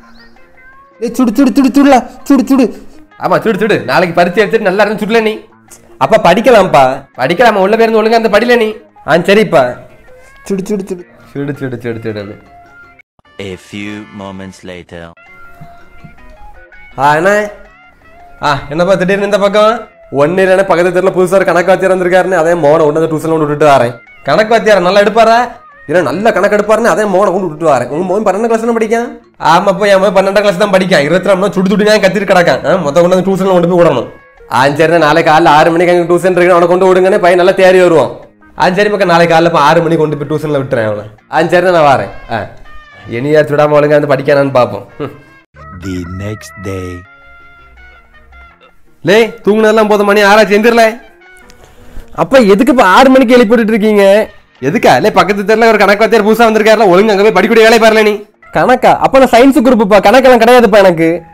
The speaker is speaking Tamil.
ஏய் சுடு சுடு சுடு சுடுல சுடு சுடு ஆமா சுடு சுடு நாளைக்கு பரிச்சு எடுத்துட்டு நல்லா இருந்து சுடல நீ அப்பா படிக்கலாம்ப்பா படிக்கலாமா உள்ள பேருந்து ஒழுங்கா அந்த படில நீ ஆ சரிப்பா சுடு சுடு சுடு சுடு சுடு சுடு சுடு A few moments later. ஆ என்ன ஆ என்னப்பா திடீர்னு இந்த பக்கம் ஒன்னு இல்லைன்னா பக்கத்து தெருல புதுசா ஒரு கணக்கு வாத்தியார் வந்திருக்காருன்னு அதே மோனை கொண்டு வந்து டியூஷன்ல கொண்டு விட்டுட்டு வரேன் கணக்கு வாத்தியார் நல்லா எடுப்பாரா இல்லை நல்ல கணக்கு எடுப்பாருன்னு அதே மோனை கொண்டு விட்டுட்டு வரேன் உங்க மோன் பன்னெண்டு கிளாஸ் தான் படிக்கான் ஆமாப்பா என் மோன் பன்னெண்டாம் கிளாஸ் தான் படிக்கான் இருபத்தி நாலு சுடு சுடு நான் கத்திட்டு கிடக்கான் ஆ, மொத்த கொண்டு வந்து டியூஷன்ல கொண்டு போய் விடணும் ஆ சரி நாளைக்கு காலைல ஆறு மணிக்கு அங்கே டியூஷன் இருக்கு அவனை கொண்டு விடுங்கன்னு பையன் நல்லா தேறி வருவான் ஆ சரி பக்கம் நாளைக்கு காலைல இப்போ ஆறு மணிக்கு கொண்டு போய் டியூஷன்ல விட்டுறேன் அவனை ஆ சரி நான் வரேன் ஆ இனியா சுடாம ஒழுங்கா வந்து படிக்கானான்னு பார்ப்போம் ம். The next day. லே தூங்குனதெல்லாம் போதும் மணி ஆராய்ச்சி எந்திரல அப்ப எதுக்கு இப்ப ஆறு மணிக்கு எழுப்பிட்டு இருக்கீங்க எதுக்கா லே பக்கத்து தெருல ஒரு கணக்கு வாத்தியார் புதுசா வந்திருக்காருல ஒழுங்கு அங்க போய் படிக்கூடிய வேலை பாருல நீ கணக்கா அப்ப நான் சயின்ஸ் குரூப்புப்பா கணக்கெல்லாம் கிடையாதுப்பா எனக்கு